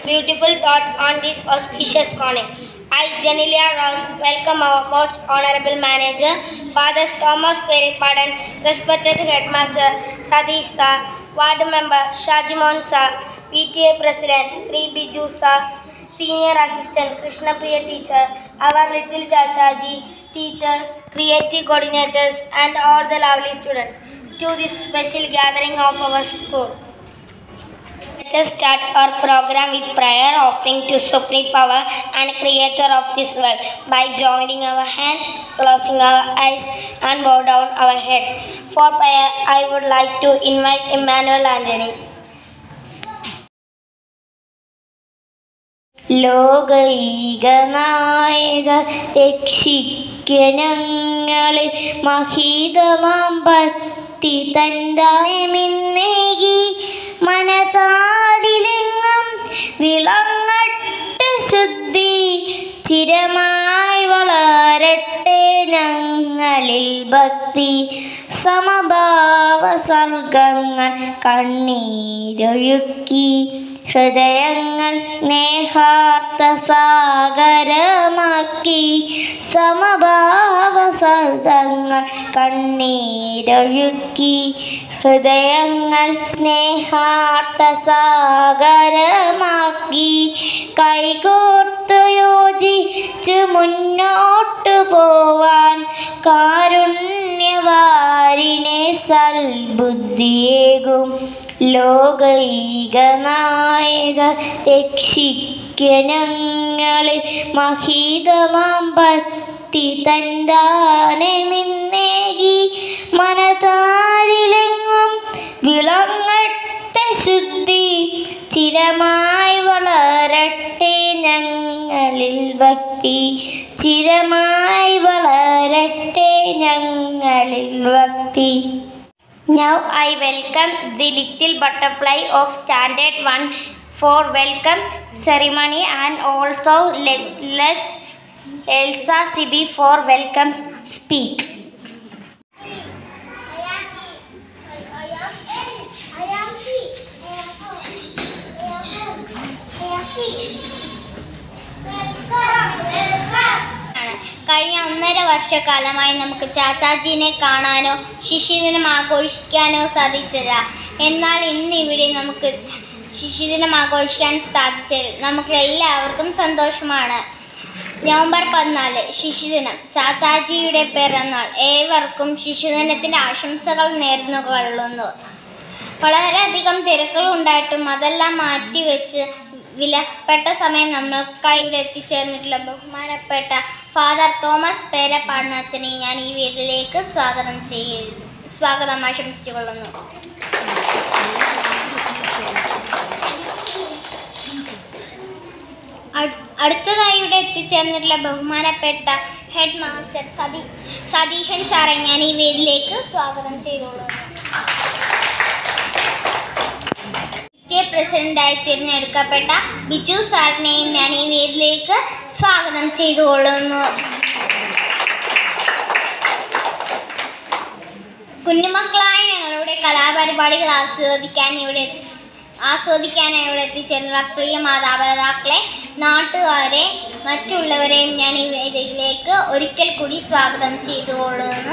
beautiful thought on this auspicious morning. I, Janilia Ross, welcome our most honorable manager, Fathers Thomas Peripadan, respected headmaster Sadish Sa, ward member Shajimon Sa, PTA president Sri Biju Sa, senior assistant Krishna Priya teacher, our little Chachaji, teachers, creative coordinators, and all the lovely students to this special gathering of our school. Let us start our program with prayer offering to Supreme Power and Creator of this world by joining our hands, closing our eyes, and bow down our heads. For prayer, I would like to invite Emmanuel Anthony. ലോകൈകനായക രക്ഷിക്കണങ്ങളെ മഹീതമാം ഭക്തി തന്തായമിന്നേകി മനതാരിലെങ്ങും വിളങ്ങട്ടെ ശുദ്ധി ചിരമായി വളരട്ടെ ഞങ്ങളിൽ ഭക്തി സമഭാവ സർഗങ്ങൾ കണ്ണീരൊഴുക്കി ഹൃദയങ്ങൾ സ്നേഹാർത്ഥ സാഗരമാക്കി സമഭാവ സർഗങ്ങൾ കണ്ണീരൊഴുക്കി ഹൃദയങ്ങൾ സ്നേഹാർത്ഥ സാഗരമാക്കി കൈകോർത്തു യോജിച്ച് മുന്നോട്ടു പോവാൻ കാരുണ്യവാരിനെ സൽബുദ്ധിയേകും ലോകൈകനായക രക്ഷിക്കണങ്ങളെ മഹീതമാം ഭക്തി തന്താനമിന്നേകി മനതാരിലെങ്ങും വിളങ്ങട്ടെ ശുദ്ധി ചിരമായി വളരട്ടെ ഞങ്ങളിൽ ഭക്തി ചിരമായി വളരട്ടെ ഞങ്ങളിൽ ഭക്തി Now I welcome the little butterfly of standard 1 for welcome ceremony and also let, let's Elsa Sibi for welcome speak. കഴിഞ്ഞ ഒന്നര വർഷക്കാലമായി നമുക്ക് ചാച്ചാജീനെ കാണാനോ ശിശുദിനം ആഘോഷിക്കാനോ സാധിച്ചില്ല എന്നാൽ ഇന്ന് ഇവിടെ നമുക്ക് ശിശുദിനം ആഘോഷിക്കാൻ സാധിച്ചതിൽ നമുക്ക് എല്ലാവർക്കും സന്തോഷമാണ് നവംബർ പതിനാല് ശിശുദിനം ചാച്ചാജിയുടെ പിറന്നാൾ ഏവർക്കും ശിശുദിനത്തിൻ്റെ ആശംസകൾ നേർന്നു കൊള്ളുന്നു വളരെയധികം തിരക്കുകൾ ഉണ്ടായിട്ടും അതെല്ലാം മാറ്റിവെച്ച് വിലപ്പെട്ട സമയം നമ്മൾക്കായി ഇവിടെ എത്തിച്ചേർന്നിട്ടുള്ള ബഹുമാനപ്പെട്ട ഫാദർ തോമസ് പേരപ്പാടനച്ചനെ ഞാൻ ഈ വേദിയിലേക്ക് സ്വാഗതം ചെയ്യുന്നു സ്വാഗതം ആശംസിച്ചുകൊള്ളുന്നു അട്- അടുത്തതായി ഇവിടെ എത്തിച്ചേർന്നിട്ടുള്ള ബഹുമാനപ്പെട്ട ഹെഡ് മാസ്റ്റർ സതീ സതീശൻ സാറെ ഞാൻ ഈ വേദിയിലേക്ക് സ്വാഗതം ചെയ്തുകൊള്ളുന്നു സ്റ്റേ പ്രസിഡന്റായി തിരഞ്ഞെടുക്കപ്പെട്ട ബിജു സാറിനെയും ഞാൻ ഈ വേദിയിലേക്ക് സ്വാഗതം ചെയ്തുകൊള്ളുന്നു കുഞ്ഞുമക്കളായ ഞങ്ങളുടെ കലാപരിപാടികൾ ആസ്വദിക്കാൻ ഇവിടെ ആസ്വദിക്കാനായി ഇവിടെ എത്തിച്ചേർന്ന പ്രിയ മാതാപിതാക്കളെ നാട്ടുകാരെ മറ്റുള്ളവരെയും ഞാൻ ഈ വേദിയിലേക്ക് ഒരിക്കൽ കൂടി സ്വാഗതം ചെയ്തുകൊള്ളുന്നു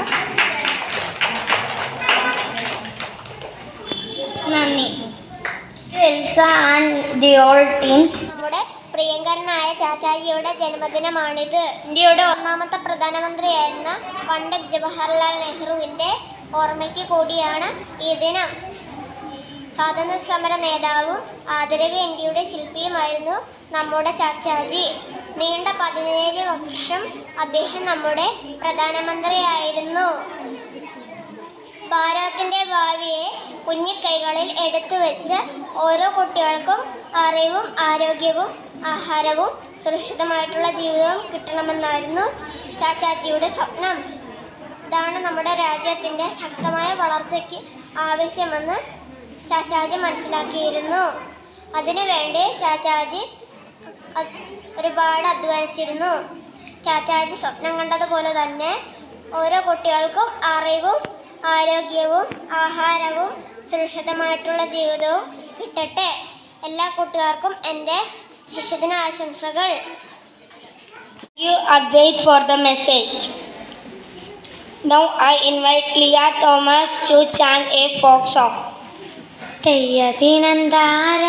നന്ദി Elsa and the whole team നമ്മുടെ പ്രിയങ്കരനായ ചാച്ചാജിയുടെ ജന്മദിനമാണിത് ഇന്ത്യയുടെ ഒന്നാമത്തെ പ്രധാനമന്ത്രിയായിരുന്ന പണ്ഡിറ്റ് ജവഹർലാൽ നെഹ്റുവിൻ്റെ ഓർമ്മയ്ക്ക് കൂടിയാണ് ഈ ദിനം സ്വാതന്ത്ര്യ സമര നേതാവും ആദരക ഇന്ത്യയുടെ ശില്പിയുമായിരുന്നു നമ്മുടെ ചാച്ചാജി നീണ്ട പതിനേഴ് വർഷം അദ്ദേഹം നമ്മുടെ പ്രധാനമന്ത്രിയായിരുന്നു ഭാരതത്തിൻ്റെ ഭാവിയെ കുഞ്ഞിക്കൈകളിൽ എടുത്തു വെച്ച് ഓരോ കുട്ടികൾക്കും അറിവും ആരോഗ്യവും ആഹാരവും സുരക്ഷിതമായിട്ടുള്ള ജീവിതവും കിട്ടണമെന്നായിരുന്നു ചാച്ചാജിയുടെ സ്വപ്നം ഇതാണ് നമ്മുടെ രാജ്യത്തിൻ്റെ ശക്തമായ വളർച്ചയ്ക്ക് ആവശ്യമെന്ന് ചാച്ചാജി മനസ്സിലാക്കിയിരുന്നു അതിനുവേണ്ടി ചാച്ചാജി അത് ഒരുപാട് അധ്വാനിച്ചിരുന്നു ചാച്ചാജി സ്വപ്നം കണ്ടതുപോലെ തന്നെ ഓരോ കുട്ടികൾക്കും അറിവും ആരോഗ്യവും ആഹാരവും സുരക്ഷിതമായിട്ടുള്ള ജീവിതവും കിട്ടട്ടെ എല്ലാ കൂട്ടുകാർക്കും എൻ്റെ ശിഷ്യദിന ആശംസകൾ Thank you, Advait, for the message. Now I invite Leah Thomas to chant a folk song. തെയ്യതിനന്താര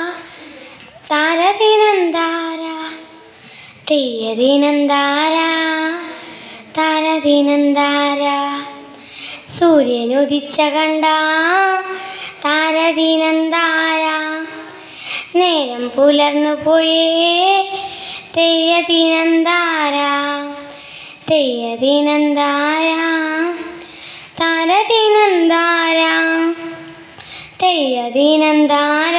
താരതിനന്താര തെയ്യതിനന്താര താരതിനന്താര സൂര്യനുദിച്ച കണ്ട താരതിനന്താര നേരം പുലർന്നു പോയേ തെയ്യതിനന്താര തെയ്യതിനന്താര താരതിനന്താര തെയ്യതിനന്താര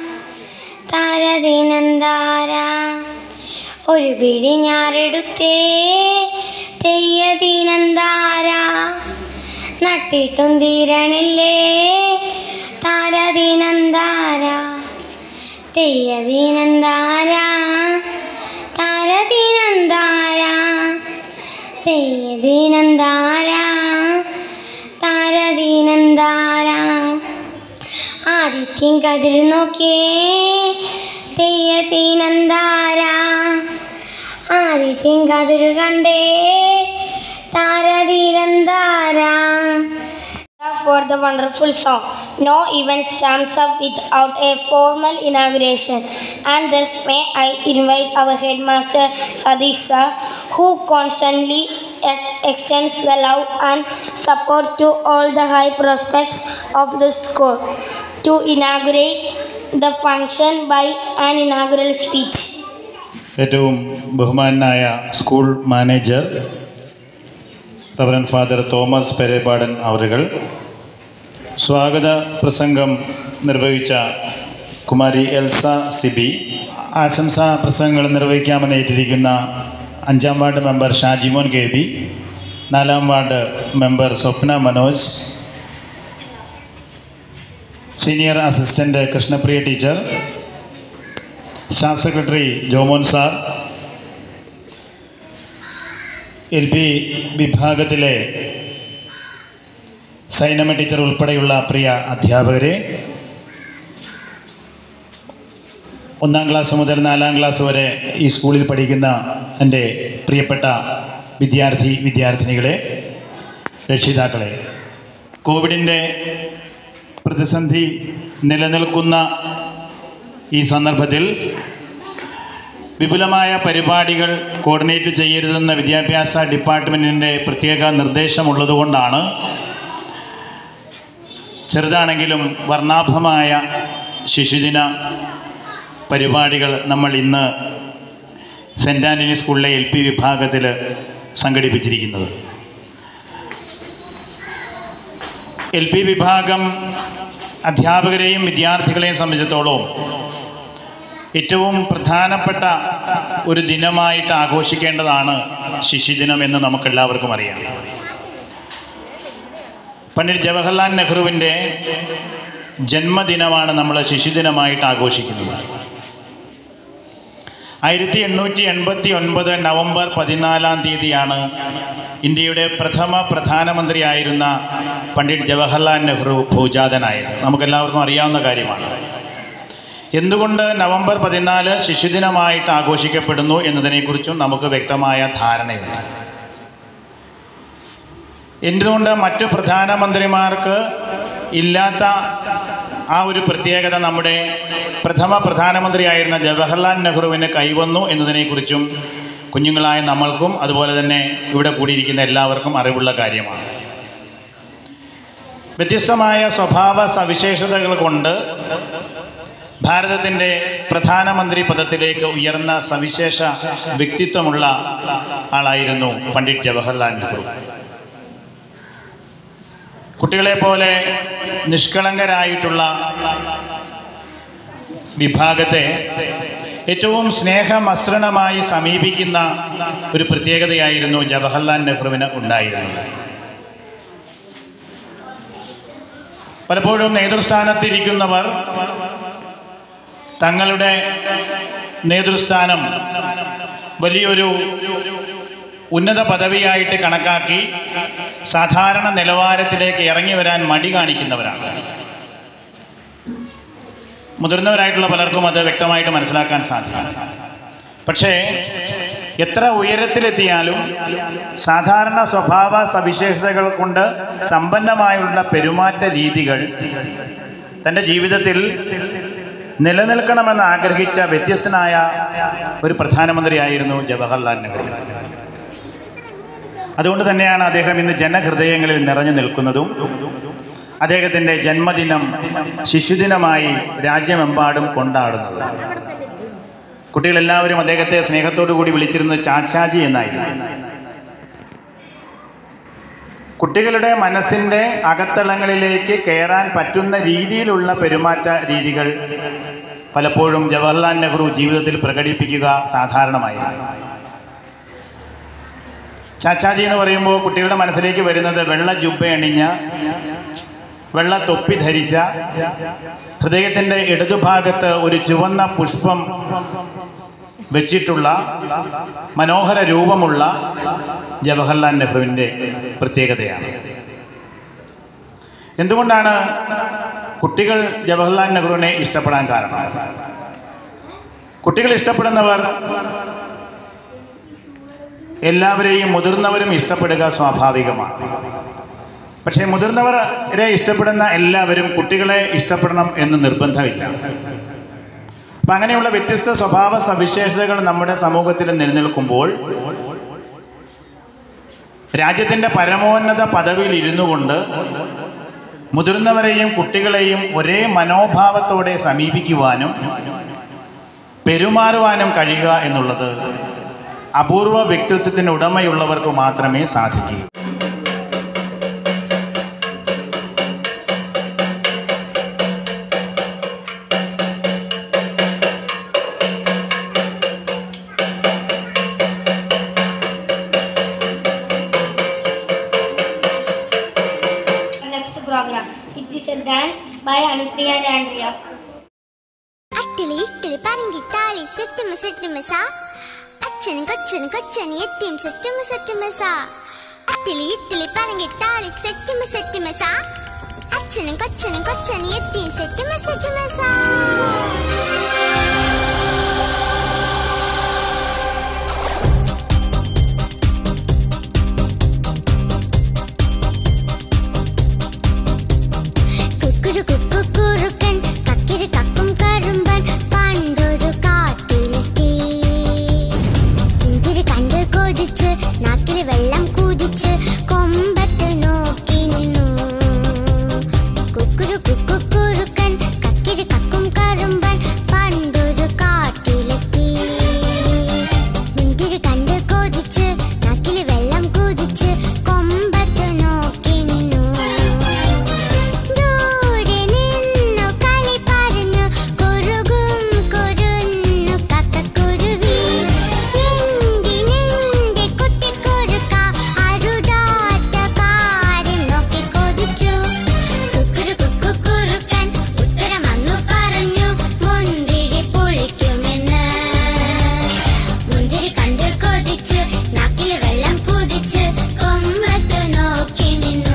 താരതിനന്താര ഒരു പിടി ഞാറെടുത്തേ തെയ്യതിനന്താര നട്ടിട്ടും തീരണില്ലേ താരതിനന്താര തെയ്യതിനന്താര താരതിനന്താര തെയ്യതിനന്താര താരതിനന്താര ആദിത്യം കതിർ നോക്കിയേ തെയ്യത്തിനന്താര ആദിത്യം കതിർ കണ്ടേ താരതിരന്താര for the wonderful song. No event sums up without a formal inauguration, and thus may I invite our headmaster Sadiq sir, who constantly ex- extends the love and support to all the high prospects of the school, to inaugurate the function by an inaugural speech. ഏറ്റവും ബഹുമാനായ school manager reverend father Thomas Perepadan അവരുകൾ സ്വാഗത പ്രസംഗം നിർവഹിച്ച Kumari Elsa Sibi ആശംസാ പ്രസംഗങ്ങൾ നിർവഹിക്കാമെന്ന് ഏറ്റിരിക്കുന്ന അഞ്ചാം ward member Shajimon K B നാലാം ward member Swapna Manoj senior assistant Krishnapriya teacher staff secretary Jomon sir L P വിഭാഗത്തിലെ സൈനമ ടീച്ചർ ഉൾപ്പെടെയുള്ള പ്രിയ അധ്യാപകരെ ഒന്നാം ക്ലാസ് മുതൽ നാലാം ക്ലാസ് വരെ ഈ സ്കൂളിൽ പഠിക്കുന്ന എൻ്റെ പ്രിയപ്പെട്ട വിദ്യാർത്ഥി വിദ്യാർത്ഥിനികളെ രക്ഷിതാക്കളെ കോവിഡിൻ്റെ പ്രതിസന്ധി നിലനിൽക്കുന്ന ഈ സന്ദർഭത്തിൽ വിപുലമായ പരിപാടികൾ കോർഡിനേറ്റ് ചെയ്യരുതെന്ന വിദ്യാഭ്യാസ ഡിപ്പാർട്ട്മെൻറ്റിൻ്റെ പ്രത്യേക നിർദ്ദേശമുള്ളതുകൊണ്ടാണ് ചെറുതാണെങ്കിലും വർണ്ണാഭമായ ശിശുദിന പരിപാടികൾ നമ്മൾ ഇന്ന് സെൻറ്റ് ആൻ്റണി സ്കൂളിലെ എൽ പി വിഭാഗത്തിൽ സംഘടിപ്പിച്ചിരിക്കുന്നത് എൽ പി വിഭാഗം അധ്യാപകരെയും വിദ്യാർത്ഥികളെയും സംബന്ധിച്ചിടത്തോളം ഏറ്റവും പ്രധാനപ്പെട്ട ഒരു ദിനമായിട്ട് ആഘോഷിക്കേണ്ടതാണ് ശിശുദിനം എന്ന് നമുക്കെല്ലാവർക്കും അറിയാം പണ്ഡിറ്റ് ജവഹർലാൽ നെഹ്റുവിൻ്റെ ജന്മദിനമാണ് നമ്മൾ ശിശുദിനമായിട്ട് ആഘോഷിക്കുന്നത് ആയിരത്തി എണ്ണൂറ്റി എൺപത്തി ഒൻപത് നവംബർ പതിനാലാം തീയതിയാണ് ഇന്ത്യയുടെ പ്രഥമ പ്രധാനമന്ത്രിയായിരുന്ന പണ്ഡിറ്റ് ജവഹർലാൽ നെഹ്റു ഭൂജാതനായത് നമുക്കെല്ലാവർക്കും അറിയാവുന്ന കാര്യമാണ് എന്തുകൊണ്ട് നവംബർ പതിനാല് ശിശുദിനമായിട്ട് ആഘോഷിക്കപ്പെടുന്നു എന്നതിനെക്കുറിച്ചും നമുക്ക് വ്യക്തമായ ധാരണയുണ്ട് എന്തുകൊണ്ട് മറ്റു പ്രധാനമന്ത്രിമാർക്ക് ഇല്ലാത്ത ആ ഒരു പ്രത്യേകത നമ്മുടെ പ്രഥമ പ്രധാനമന്ത്രിയായിരുന്ന ജവഹർലാൽ നെഹ്റുവിന് കൈവന്നു എന്നതിനെക്കുറിച്ചും കുഞ്ഞുങ്ങളായ നമ്മൾക്കും അതുപോലെ തന്നെ ഇവിടെ കൂടിയിരിക്കുന്ന എല്ലാവർക്കും അറിവുള്ള കാര്യമാണ് വ്യത്യസ്തമായ സ്വഭാവ സവിശേഷതകൾ കൊണ്ട് ഭാരതത്തിൻ്റെ പ്രധാനമന്ത്രി പദത്തിലേക്ക് ഉയർന്ന സവിശേഷ വ്യക്തിത്വമുള്ള ആളായിരുന്നു പണ്ഡിറ്റ് ജവഹർലാൽ നെഹ്റു കുട്ടികളെ പോലെ നിഷ്കളങ്കരായിട്ടുള്ള വിഭാഗത്തെ ഏറ്റവും സ്നേഹമസൃണമായി സമീപിക്കുന്ന ഒരു പ്രത്യേകതയായിരുന്നു ജവഹർലാൽ നെഹ്റുവിന് ഉണ്ടായിരുന്നത് പലപ്പോഴും നേതൃസ്ഥാനത്തിരിക്കുന്നവർ തങ്ങളുടെ നേതൃസ്ഥാനം വലിയൊരു ഉന്നത പദവിയായിട്ട് കണക്കാക്കി സാധാരണ നിലവാരത്തിലേക്ക് ഇറങ്ങി വരാൻ മടി കാണിക്കുന്നവരാണ് മുതിർന്നവരായിട്ടുള്ള പലർക്കും അത് വ്യക്തമായിട്ട് മനസ്സിലാക്കാൻ സാധിക്കും പക്ഷേ എത്ര ഉയരത്തിലെത്തിയാലും സാധാരണ സ്വഭാവ സവിശേഷതകൾ കൊണ്ട് സമ്പന്നമായുള്ള പെരുമാറ്റ രീതികൾ തൻ്റെ ജീവിതത്തിൽ നിലനിൽക്കണമെന്ന് ആഗ്രഹിച്ച വ്യത്യസ്തനായ ഒരു പ്രധാനമന്ത്രിയായിരുന്നു ജവഹർലാൽ നെഹ്റു അതുകൊണ്ട് തന്നെയാണ് അദ്ദേഹം ഇന്ന് ജനഹൃദയങ്ങളിൽ നിറഞ്ഞു നിൽക്കുന്നതും അദ്ദേഹത്തിൻ്റെ ജന്മദിനം ശിശുദിനമായി രാജ്യമെമ്പാടും കൊണ്ടാടുന്നത് കുട്ടികളെല്ലാവരും അദ്ദേഹത്തെ സ്നേഹത്തോടു കൂടി വിളിച്ചിരുന്നത് ചാച്ചാജി എന്നായിരുന്നു കുട്ടികളുടെ മനസ്സിൻ്റെ അകത്തളങ്ങളിലേക്ക് കയറാൻ പറ്റുന്ന രീതിയിലുള്ള പെരുമാറ്റ രീതികൾ പലപ്പോഴും ജവഹർലാൽ നെഹ്റു ജീവിതത്തിൽ പ്രകടിപ്പിക്കുക സാധാരണമായിരുന്നു ചാച്ചാജി എന്ന് പറയുമ്പോൾ കുട്ടികളുടെ മനസ്സിലേക്ക് വരുന്നത് വെള്ള ജുബ്ബ അണിഞ്ഞ വെള്ള തൊപ്പി ധരിച്ച ഹൃദയത്തിൻ്റെ ഇടതുഭാഗത്ത് ഒരു ചുവന്ന പുഷ്പം വെച്ചിട്ടുള്ള മനോഹര രൂപമുള്ള ജവഹർലാൽ നെഹ്റുവിൻ്റെ പ്രത്യേകതയാണ് എന്തുകൊണ്ടാണ് കുട്ടികൾ ജവഹർലാൽ നെഹ്റുവിനെ ഇഷ്ടപ്പെടാൻ കാരണം കുട്ടികൾ ഇഷ്ടപ്പെടുന്നവർ എല്ലാവരെയും മുതിർന്നവരും ഇഷ്ടപ്പെടുക സ്വാഭാവികമാണ് പക്ഷേ മുതിർന്നവരെ ഇഷ്ടപ്പെടുന്ന എല്ലാവരും കുട്ടികളെ ഇഷ്ടപ്പെടണം എന്ന് നിർബന്ധമില്ല അപ്പം അങ്ങനെയുള്ള വ്യത്യസ്ത സ്വഭാവ സവിശേഷതകൾ നമ്മുടെ സമൂഹത്തിൽ നിലനിൽക്കുമ്പോൾ രാജ്യത്തിൻ്റെ പരമോന്നത പദവിയിൽ ഇരുന്നു കൊണ്ട് മുതിർന്നവരെയും കുട്ടികളെയും ഒരേ മനോഭാവത്തോടെ സമീപിക്കുവാനും പെരുമാറുവാനും കഴിയുക എന്നുള്ളത് അപൂർവ വ്യക്തിത്വത്തിന് ഉടമയുള്ളവർക്ക് മാത്രമേ സാധിക്കൂ Next program. It is a dance by Anusri and Andrea. അട്ടിളി ഇട്ടിളി പറങ്കിട്ടാളി സെറ്റുമ സെറ്റുമ സാ അച്ഛനും കൊച്ചനും കൊച്ചനും എത്തിയും സെറ്റുമ സെറ്റുമ സാ അട്ടിളി ഇട്ടിളി പറങ്കിട്ടാളി സെറ്റുമ സെറ്റുമ സാ അച്ഛനും കൊച്ചനും കൊച്ചനും എത്തിയും സെറ്റുമ സെറ്റുമ സാ കുക്കുരു കുക്കുക്കുറുക്കൻ കക്കിരി കക്കും കറുമ്പൻ പണ്ടൊരു കാട്ടിലെത്തി ഇന്തിരി കണ്ട് കൊതിച്ച് നാക്കില് വെള്ളം കുതിച്ച് കൊമ്പത്ത് നോക്കി നിന്നു കുക്കുരു കുക്കുക്കുറുക്കൻ കക്കിരി കക്കും കറുമ്പൻ പണ്ടൊരു കാട്ടിലെത്തി ഇന്തിരി കണ്ട് കൊതിച്ച് നാക്കില് വെള്ളം കുതിച്ച് കൊമ്പത്ത് നോക്കി നിന്നു ദൂരെ നിന്നു കളി പറഞ്ഞു കുറുകും കുരുന്നു കക്കക്കുരുവി എന്തിനെന്റെ കുട്ടിക്കുറുക്ക അരുതാത്ത കാര്യം നോക്കി കൊതിച്ചു കുക്കുരു കുക്കുക്കുറുക്കൻ ഉത്തരം അന്നു പറഞ്ഞു മുന്തിരി പൊളിക്കുമെന്ന് മുന്തിരി കണ്ട് കൊതിച്ച് നാക്കില് വെള്ളം കുതിച്ച് കൊമ്പത്ത് നോക്കി നിന്നു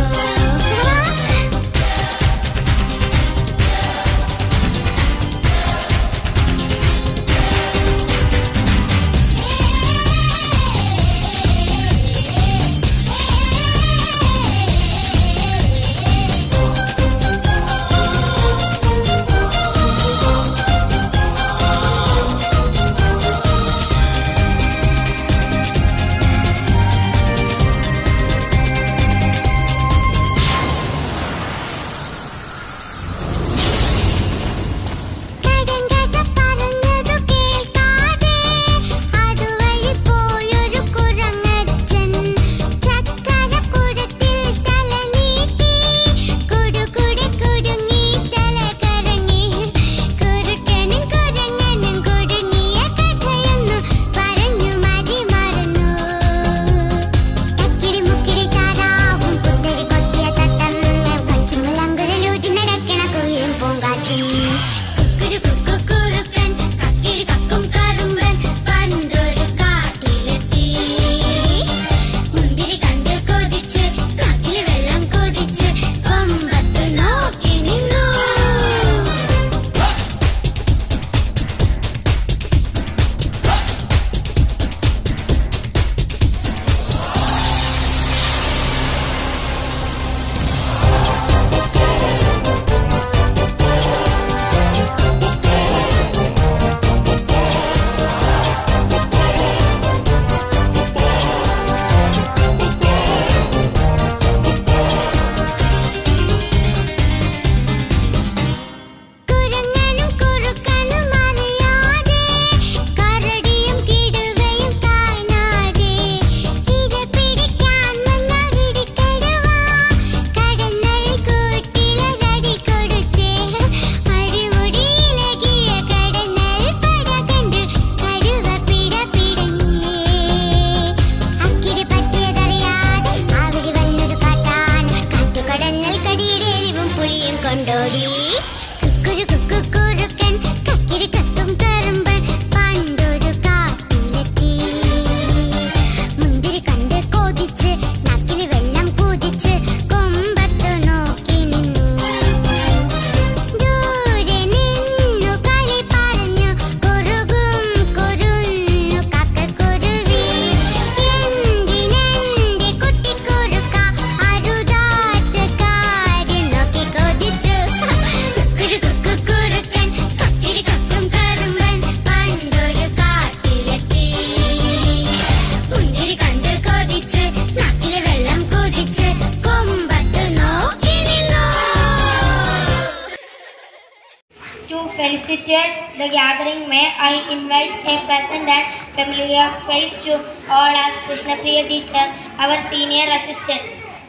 situate the gathering, may I invite a pleasant and familiar face to all as Krishnapriya teacher, our senior assistant.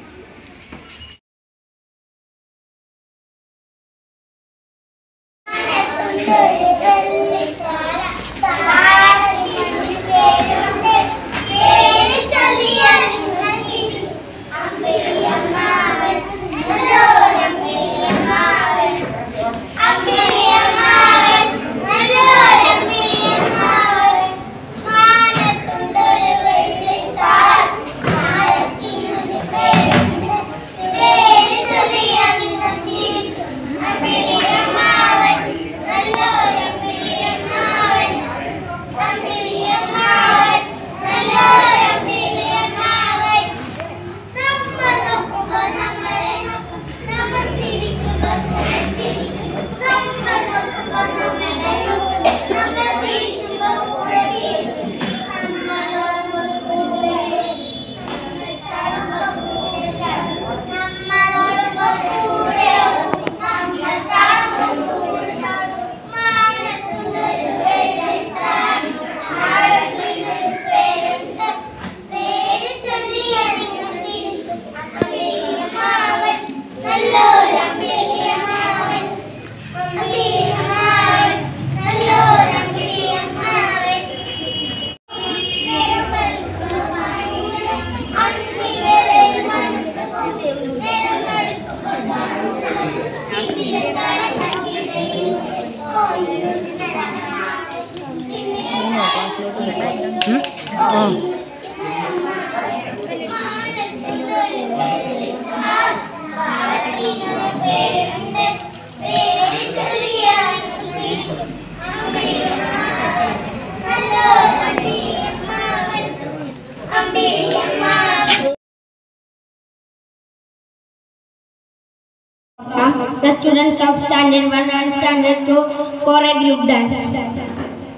The students of Standard 1 and Standard 2 for a group dance.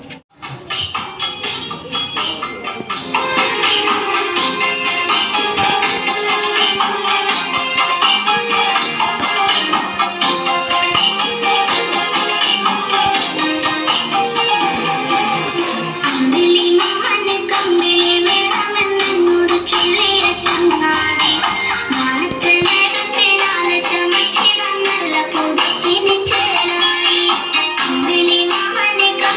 അമ്പിളി മോഹന കമ്പിളി വേണമെന്നോട് ചൊല്ലിയ ചങ്ങാതി നാളത്തെ മേഘത്തിനാലെ ചമച്ചിടം നല്ല പുതുപ്പിന് ചേലായി അമ്പിളി മോഹന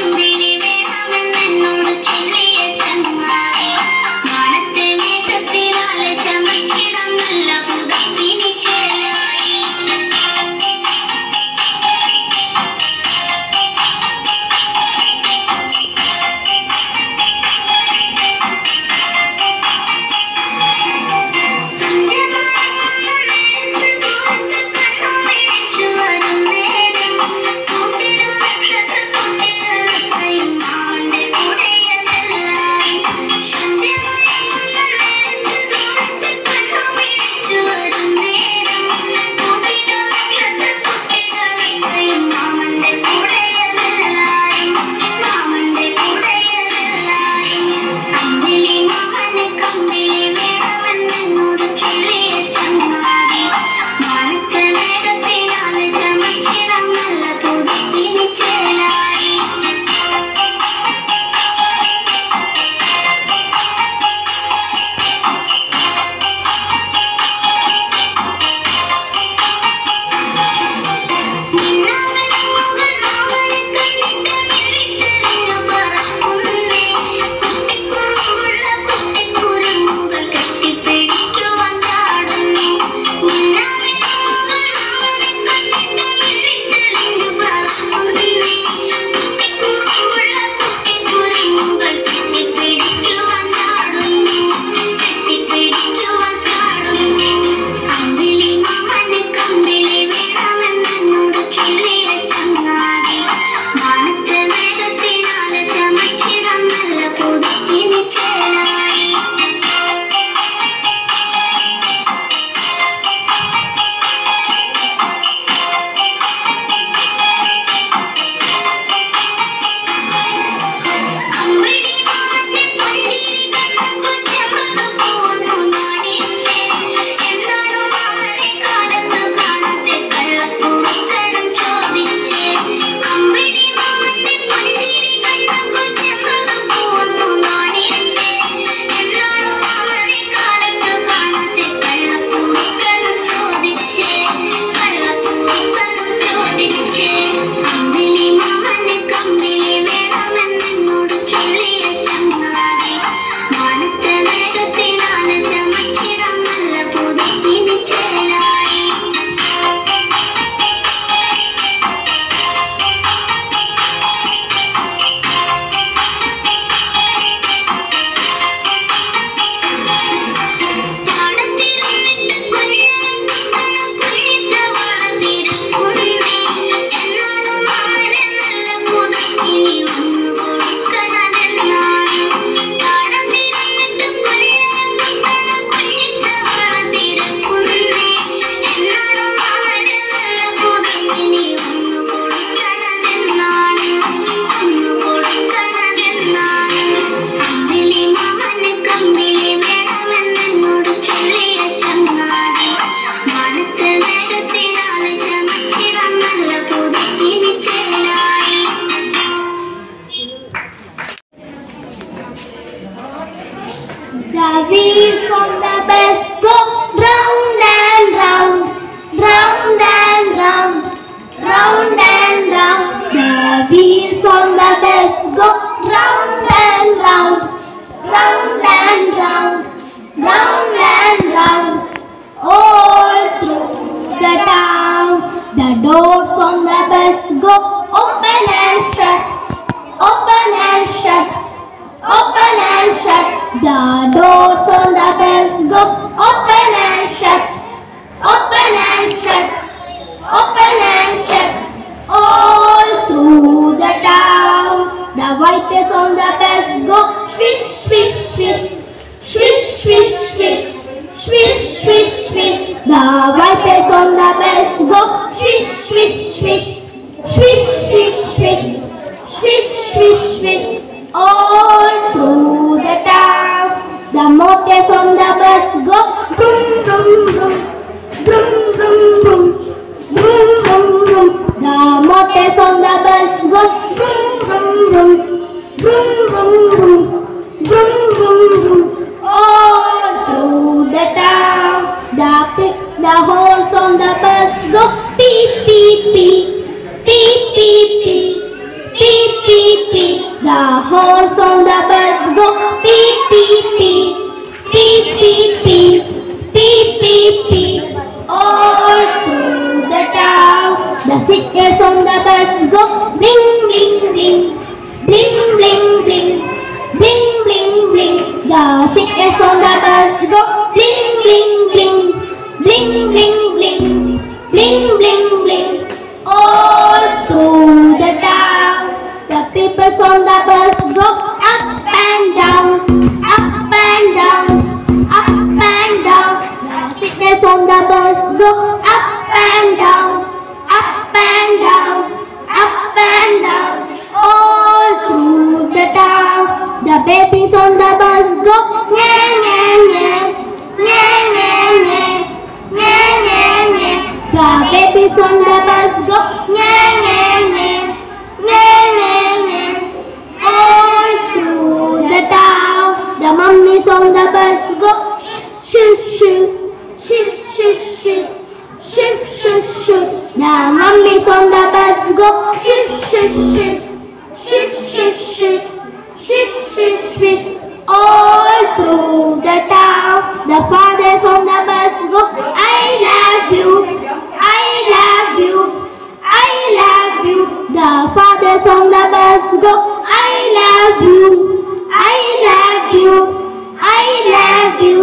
wheels on the bus go round and round, round and round, round and round. The wheels on the bus go round and round, round and round, round and round. All through the town, the doors on the bus go open and shut, open and shut. Open and shut. The doors on the bus go open and shut. Open and shut. Open and shut. All through the town. The wipers on the bus go swish, swish, swish. Swish, swish, swish. Swish, swish, swish. The wipers on the bus go swish, swish, swish. Swish, swish, swish. Swish, swish, swish. All through the town. The motors on the bus go vroom, vroom, vroom. Vroom, vroom, vroom. Vroom, vroom, vroom. The motors on the bus go vroom, vroom, vroom. Vroom, vroom, vroom. Vroom, vroom, vroom. All through the town. The, pi- the horns on the bus go beep, beep, beep. Beep, beep, beep. Beep, beep, beep. The horns on the bus go beep, beep, beep. Beep, beep, beep. Beep, beep, beep. All through the town. The signals on the bus go bling, bling, bling. Bling, bling, bling. Bling, bling, bling. The signals on the bus go bling, bling, bling. Bling, bling, bling. Bling, bling, bling. All through the town. The papers on the bus go up and down, up and down, up and down. The signals on the bus go up and down, up and down, up and down. All through the town. The babies on the bus go nya nya nya, nya nya nya, nya nya nya. The babies on the bus go nya nya nya, nya nya nya. All through the town. The mummies on the bus go shoo shoo, shoo shoo shoo, shoo shoo shoo. The mummies on the bus go shoo shoo shoo, shoo shoo shoo, shoo shoo shoo. All through the town. The fathers on the bus go I love you, I love you, I love you. The fathers on the bus go I love you, I love you, I love you.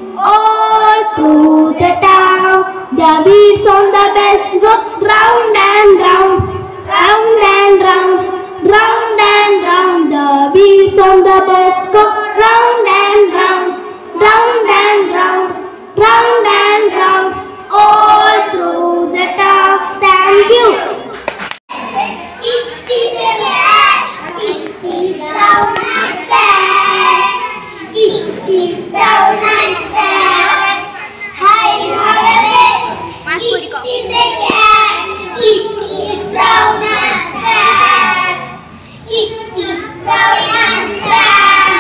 All through the town. The beats on the bus go round and round, round and round, round and round. The beats on the bus go round and round, round and round, round and round. All through the town. Thank you. It is a cat. It is brown and fat. It is brown and fat. Hi, Holiday. It is a cat. It is brown and fat. It is brown and fat.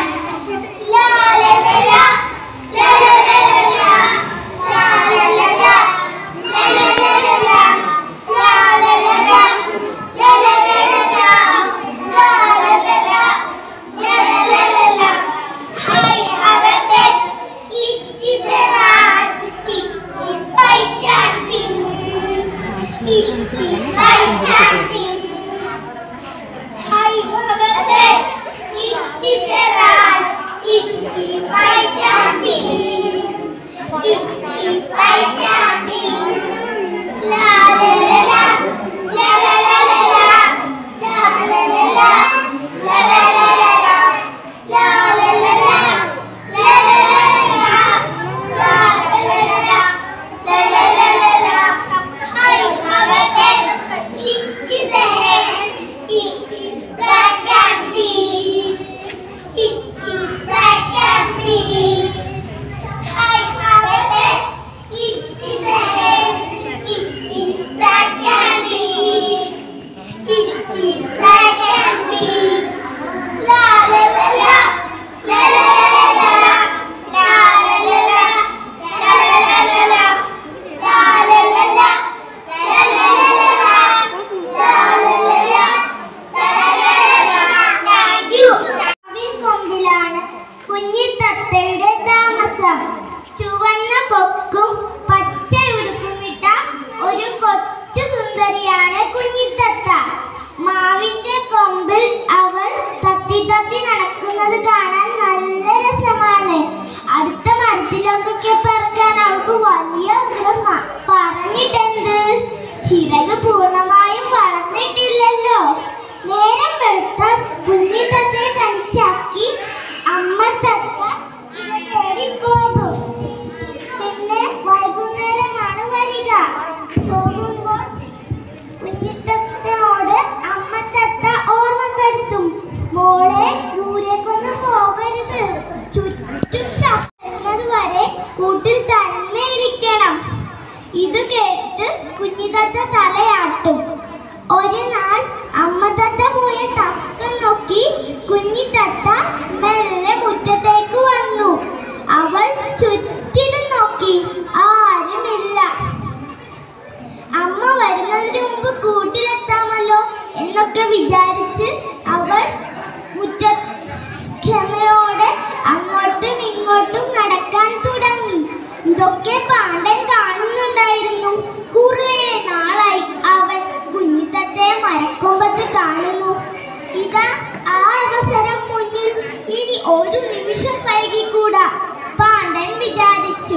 കുഞ്ഞിത്തത്തയുടെ താമസം ചുവന്ന കൊക്കും പച്ച ഉടുപ്പുമിട്ട ഒരു കൊച്ചു സുന്ദരിയാണ് കുഞ്ഞിത്തത്ത മാവിന്റെ കൊമ്പിൽ അവൾ തത്തി തത്തി നടക്കുന്നത് കാണാൻ നല്ല രസമാണ് അടുത്ത മരത്തിലൊക്കെ പറക്കാൻ അവൾക്ക് വലിയ ഉഗ്രഹ പറഞ്ഞിട്ടെന്ത് ചിറക് പൂർണ്ണമായും വളർന്നിട്ടില്ലല്ലോ നേരം വെളുത്ത കുഞ്ഞിത്തത്തെ തനിച്ചാക്കി അമ്മ തത്ത ഇവ തേടി പോകും പിന്നെ വൈകുന്നേരമാണ് വരിക പോകുമ്പോൾ കുഞ്ഞിത്തത്തോട് അമ്മ തത്ത ഓർമ്മപ്പെടുത്തും മോളെ ദൂരേക്കൊന്നും പോകരുത് ചുറ്റും സപ്പുന്നത് വരെ കൂട്ടിൽ തന്നെ ഇരിക്കണം ഇത് കേട്ട് കുഞ്ഞിത്തത്ത തലയാട്ടും ഒരു നാൾ അമ്മ തത്ത പോയ തക്കം നോക്കി കുഞ്ഞിത്തത്ത മെല്ലെ മുറ്റത്തേക്ക് വന്നു അവൾ ചുറ്റിലും നോക്കി ആരുമില്ല അമ്മ വരുന്നതിന് മുമ്പ് കൂട്ടിലെത്താമല്ലോ എന്നൊക്കെ വിചാരിച്ച് അവൾ മുറ്റ ക്ഷമയോടെ അങ്ങോട്ടും ഇങ്ങോട്ടും നടക്കാൻ തുടങ്ങി ഇതൊക്കെ പാണ്ഡൻ കാണുന്നുണ്ടായിരുന്നു കുറേ നാളായി അവൻ കുഞ്ഞിത്തത്തെ മരക്കൊമ്പത്ത് കാണുന്നു ഇതാ ആ അവസരം മുന്നിൽ ഇനി ഒരു നിമിഷം വൈകിക്കൂടാ പാണ്ഡൻ വിചാരിച്ചു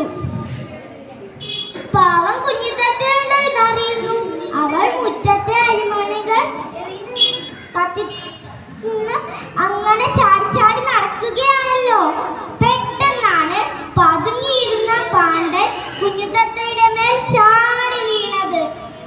പാവം കുഞ്ഞിത്തത്തയുണ്ട് എന്നറിയുന്നു അവൾ മുറ്റത്തെ അരിമണികൾ കത്തിക്കുന്ന അങ്ങനെ ചാടി ചാടി നടക്കുകയാണല്ലോ പെട്ടെന്നാണ് പതുങ്ങിയിരുന്ന പാണ്ഡൻ കുഞ്ഞുത്തത്തയുടെ മേൽ ചാടി വീണത്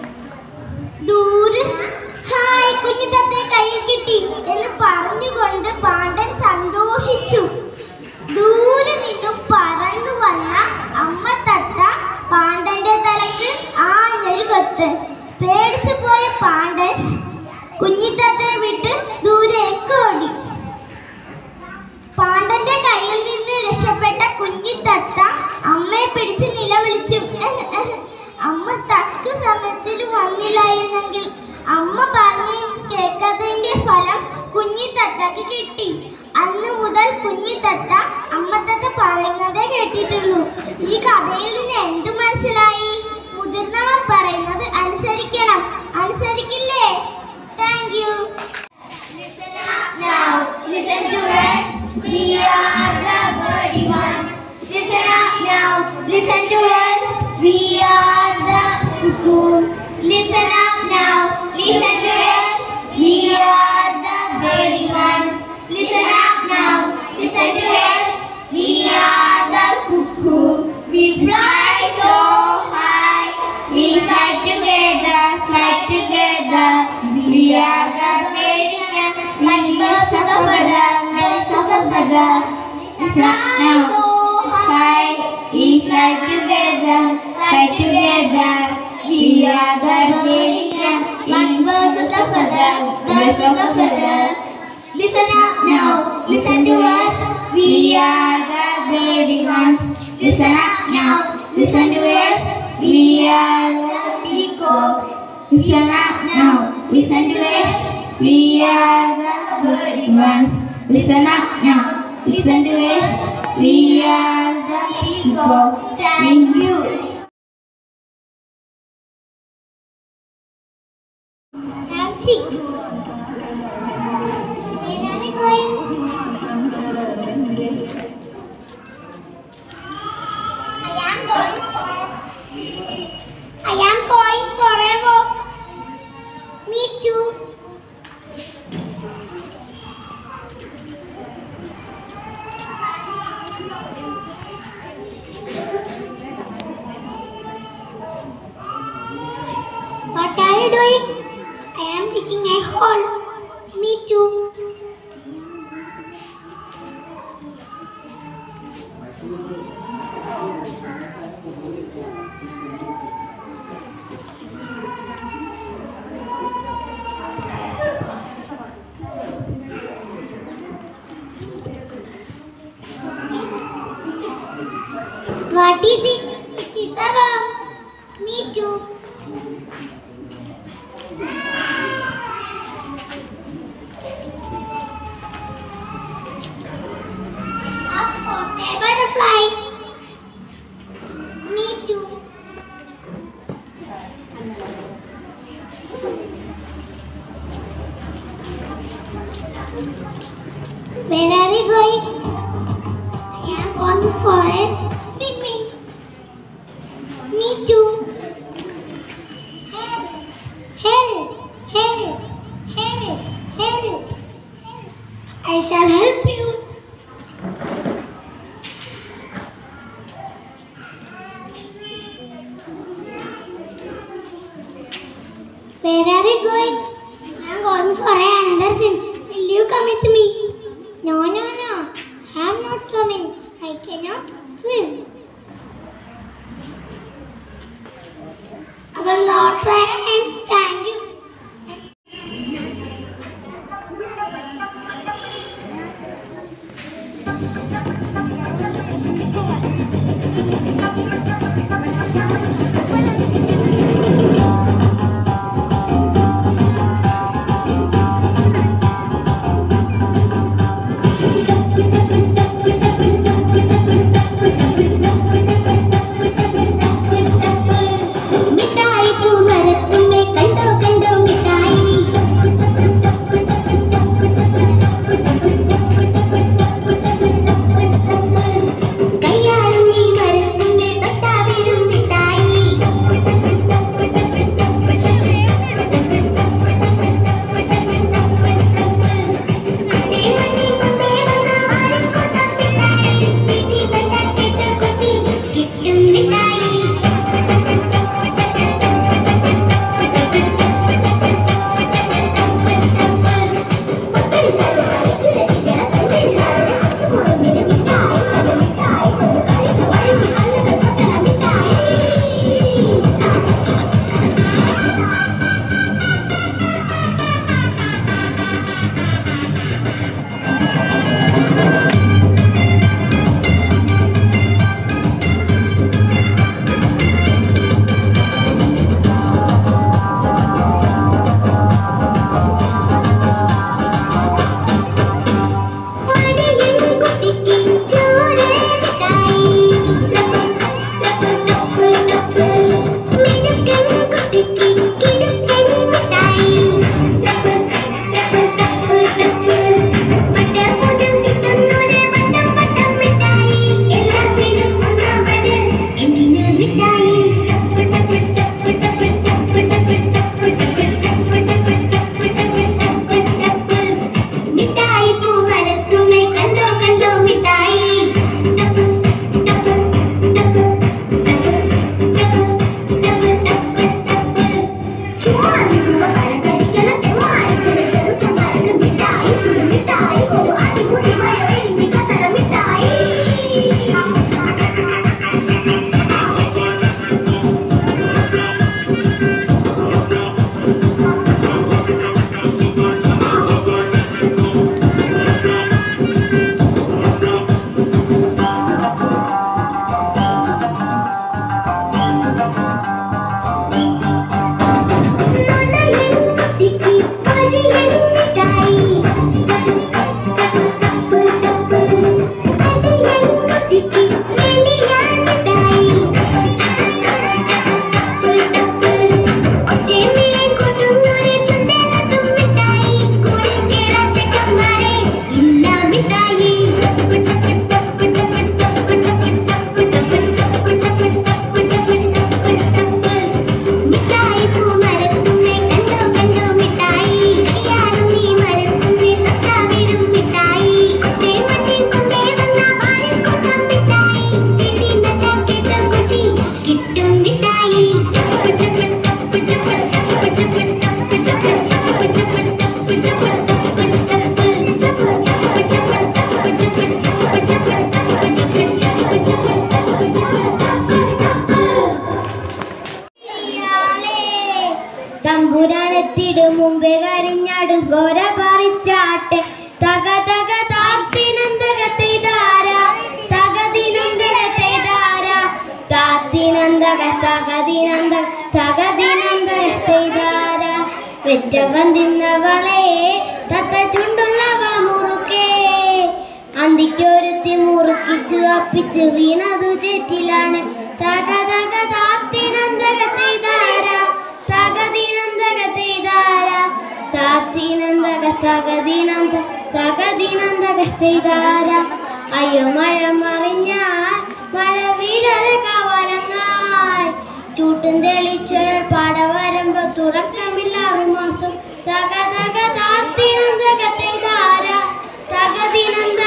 ദൂരെ ഹായ് കുഞ്ഞുത്തത്തെ കയ്യിൽ കിട്ടി എന്ന് പറഞ്ഞുകൊണ്ട് പാണ്ഡൻ സന്തോഷിച്ചു ദൂരെ നിന്നും പറന്നു വന്ന അമ്മ തത്ത പാണ്ഡന്റെ തലക്ക് ആഞ്ഞൊരു കൊത്ത് പേടിച്ചു പോയ പാണ്ഡൻ കുഞ്ഞിത്തത്തെ വിട്ട് ദൂരേക്ക് ഓടി പാണ്ഡന്റെ കയ്യിൽ നിന്ന് രക്ഷപ്പെട്ട കുഞ്ഞിത്തത്ത അമ്മയെ പിടിച്ച് നിലവിളിച്ചു "എഹ്, എഹ്." അമ്മ തക്ക സമയത്തിൽ വന്നില്ലായിരുന്നെങ്കിൽ അമ്മ പറഞ്ഞ കേൾക്കാത്തതിന്റെ ഫലം കുഞ്ഞിത്തത്തക്ക് കിട്ടി അന്ന് മുതൽ കുഞ്ഞിത്തത്ത അമ്മത്തത്ത പറയുന്നതേ കേട്ടിട്ടുള്ളൂ ഈ കഥയിൽ നിന്ന് എന്ത് മനസ്സിലായി മുതിർന്നവർ പറയുന്നത് അനുസരിക്കണം അനുസരിക്കില്ലേ thank you Listen up now, listen to us. We are the birdie ones. Listen up now, listen to us. We are the cuckoo. Listen up now, listen to us. We are the birdie ones. Listen up now, listen to us. We are the cuckoo. We fly so high. We fly together, fly together. We are the birdie ones. Like birds of a feather, birds of a feather. Listen up now, high. We fly together, fly together. We are the birdie ones. Like birds of a feather, birds of a feather. Listen up now, listen to us. We are the birdie ones. Listen up now, listen to us. We are the peacock. Listen up now, listen to us. We are the birdie ones. Listen up now, listen to us. We are the peacock. Thank you. I'm sick. Where are we going? I am going for. I am going forever. Me too. What are you doing? I am digging a hole. Me too. What is it? It is a worm. Me too. Of going for a swimming. Me too. Help! Help! Help! Help! Help! I shall help you. Where are you going? I am going for another swim. Will you come with me? No, no, no. I am not coming. I cannot swim. Our Lord friends, thank you. മിഠായി പൂമരത്തുമ്മേ കണ്ടോ കണ്ടോ മിഠായി കയ്യാലും ഈ മരത്തുമ്മേ തൊട്ടാ വീഴും മിഠായി അതേ മണി കൊണ്ടേ വന്ന ആരെക്കൊണ്ട മിഠായി വീട്ടിൽ വെച്ചാൽ കേട്ട കൊച്ചി കിട്ടും മിഠായി മിഠായി പൂമരത്തുമ്മേ കണ്ടോ കണ്ടോ മിഠായി ചുമ്മാ നിൽക്കുമ്പോ പഴം കഴിക്കണം തെമ്മായി ചില ചെറുക്കന്മാർക്ക് മിഠായി ചുടു മിഠായി ഒരു അടിപൊളി വയറെഴുതി കത്തട മിഠായി മിഠായി പൂമരത്തുമ്മേ കണ്ടോ കണ്ടോ മിഠായി കയ്യാലും നീ മരത്തുമ്മേ തൊട്ടാ വീഴും മിഠായി കൊണ്ടേ മട്ടി കൊണ്ടേ വന്ന ആരെക്കൊണ്ട മിഠായി വീട്ടിൽ നട്ടാ കേട്ട കുട്ടി കിട്ടും മിഠായി തമ്പുരാനെത്തിടും മുമ്പേ കരിഞ്ഞാടും ഗോര പറിച്ചാട്ടെ തക തക താത്തിനന്തകത്തെയ്താര തകതിനന്തകത്തെയ്താര താത്തിനന്തക തകതിനന്ത തകതിനന്തകത്തെയ്താര വെറ്റവൻ തിന്നവളെ തത്ത ചുണ്ടുള്ളവ മുറുക്കേ അന്തിക്കൊരുത്തി മുറുക്കിച്ചു അപ്പിച്ചു വീണതു ചേറ്റിലാണ് തക തക താത്തിനന്തകത്തെയ്താര തകതിനന്തകത്തെയ്താര താത്തിനന്തക തകതിനന്ത തകതിനന്തക ചെയ്താര അയ്യോ മഴ മറിഞ്ഞാൽ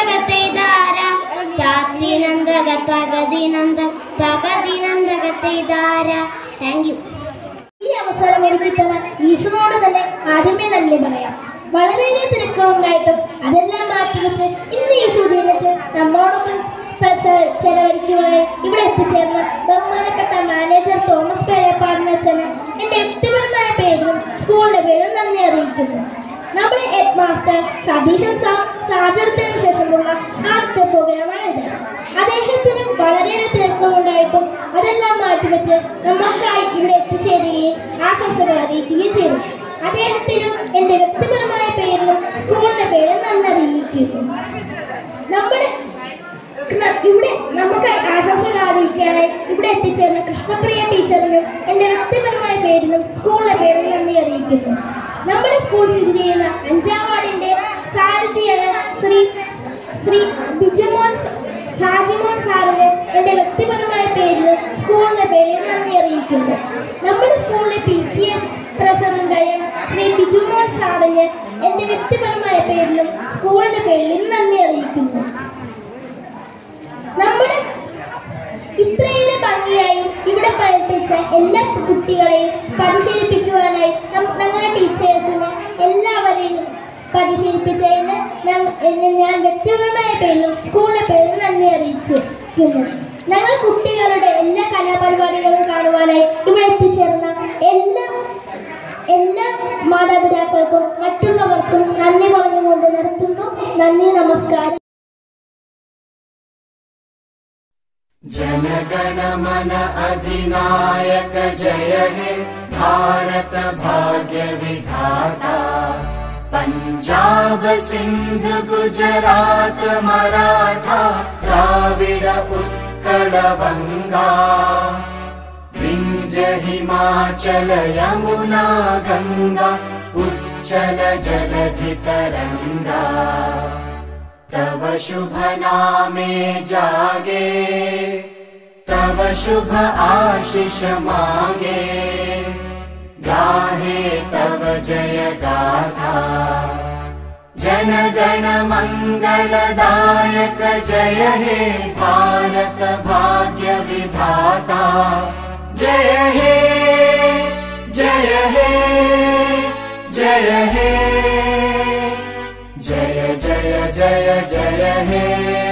തകതിനന്തകത്തെയ്താര താത്തിനന്തക തകതിനന്ത തകതിനന്തകത്തെയ്താര താങ്ക് യു ഈ അവസരം എനിക്ക് തന്ന ഈശ്വരനോട് തന്നെ ആദ്യമേ നന്ദി പറയാം വളരെയേറെ തിരക്കുകളുണ്ടായിട്ടും അതെല്ലാം മാറ്റിവെച്ച് ഇന്ന് ഈ സുദീനത്ത് നമ്മോടൊപ്പം പ- ചെ- ചെലവഴിക്കുവാനായി ഇവിടെ എത്തിച്ചേർന്ന ബഹുമാനപ്പെട്ട മാനേജർ തോമസ് പേരപ്പാടിന് അച്ഛന് എൻ്റെ വ്യക്തിപരമായ പേരും സ്കൂളിലെ പേരും നന്ദി അറിയിക്കുന്നു നമ്മുടെ ഹെഡ് മാസ്റ്റർ സതീശൻ സാർ സാചരത്തിന് ശേഷമുള്ള ആദ്യത്തെ പ്രോഗ്രാമാണിത് അദ്ദേഹത്തിന് വളരെയേറെ തിരക്കുകളുണ്ടായിട്ടും അതെല്ലാം മാറ്റിവെച്ച് നമ്മൾക്കായി ഇവിടെ എത്തിച്ചേരുകയും ആശംസകൾ അറിയിക്കുകയും ചെയ്തു അദ്ദേഹത്തിനും എൻ്റെ വ്യക്തിപരമായ പേരിലും സ്കൂളിന്റെ പേരും നന്ദി അറിയിക്കുന്നു നമ്മുടെ ന- ഇവിടെ നമുക്കായി ആശംസകൾ അറിയിക്കാനായി ഇവിടെ എത്തിച്ചേർന്ന കൃഷ്ണപ്രിയ ടീച്ചറിനും എൻ്റെ വ്യക്തിപരമായ പേരിലും സ്കൂളിന്റെ പേരും നന്ദി അറിയിക്കുന്നു നമ്മുടെ സ്കൂൾ സ്ഥിതി ചെയ്യുന്ന അഞ്ചാം വാർഡിന്റെ സാരഥിയായ ശ്രീ ശ്രീ ബിജുമോൻ ഷാജിമോൻ സാറിന് എൻ്റെ വ്യക്തിപരമായ പേരിലും സ്കൂളിന്റെ പേരിൽ നന്ദി അറിയിക്കുന്നു നമ്മുടെ സ്കൂളിലെ പി ടി എസ് പ്രസിഡന്റായ ശ്രീ ബിജുമോൻ സാറിന് എൻ്റെ വ്യക്തിപരമായ പേരിലും സ്കൂളിന്റെ പേരിലും നന്ദി അറിയിക്കുന്നു നമ്മുടെ ഇത്രയേറെ ഭംഗിയായി ഇവിടെ പഠിപ്പിച്ച എല്ലാ കുട്ടികളെയും പരിശീലിപ്പിക്കുവാനായി നം- ഞങ്ങളുടെ ടീച്ചേഴ്സിന് എല്ലാവരെയും പരിശീലിപ്പിച്ചതിന് ഞങ്ങ- എന്ന് ഞാൻ വ്യക്തിപരമായ പേരിലും സ്കൂളിന്റെ പേരിലും നന്ദി അറിയിച്ചിരിക്കുന്നു ഞങ്ങൾ കുട്ടികളുടെ എല്ലാ കലാപരിപാടികളും കാണുവാനായി ഇവിടെ എത്തിച്ചേർന്ന എല്ലാ എല്ലാ മാതാപിതാക്കൾക്കും മറ്റുള്ളവർക്കും നന്ദി പറഞ്ഞുകൊണ്ട് നിർത്തുന്നു നന്ദി നമസ്കാരം जनगण मन अधिनायक जय हे भारत भाग्य विधाता पञ्जाब सिन्ध गुजरात मराठा द्राविड उत्कल बङ्गा विन्ध्य हिमाचल यमुना गङ्गा उच्चल जलधि तरङ्गा तव शुभ नामे जागे तव शुभ आशिष मागे गाहे तव जय गाथा जनगण मङ्गलदायक जय हे भारत भाग्य विधाता जय हे जय हे जय हे जय जय जय जय हे